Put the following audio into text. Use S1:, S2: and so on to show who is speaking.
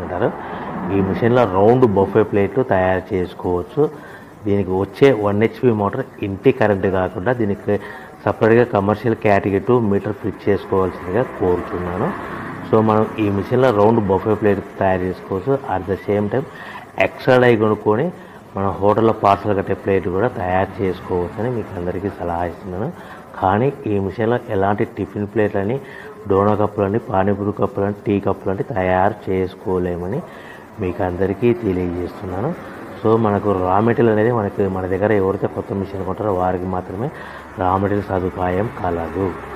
S1: అంటారు ఈ మిషన్లో రౌండ్ బొఫే ప్లేట్లు తయారు చేసుకోవచ్చు దీనికి వచ్చే వన్ హెచ్పి మోటార్ ఇంటి కరెంట్ కాకుండా దీనికి సపరేట్గా commercial category two meter fit చేసుకోవాల్సిందిగా కోరుతున్నాను సో మనం ఈ మిషన్లో రౌండ్ బొఫే ప్లేట్ తయారు చేసుకోవచ్చు at the same time extra die కొనుక్కొని మన హోటల్లో పార్సల్ కట్టే ప్లేట్ కూడా తయారు చేసుకోవచ్చని మీకు అందరికీ సలహా ఇస్తున్నాను కానీ ఈ మిషన్లో ఎలాంటి టిఫిన్ ప్లేట్లని డోనా కప్పులని పానీపూరి కప్పులని టీ కప్పులని తయారు చేసుకోలేమని మీకు అందరికీ తెలియజేస్తున్నాను సో మనకు రా మెటీరియల్ అనేది మనకి మన దగ్గర ఎవరైతే కొత్త మిషన్ కొంటారో వారికి మాత్రమే రా మెటీరియల్ సదుపాయం కలదు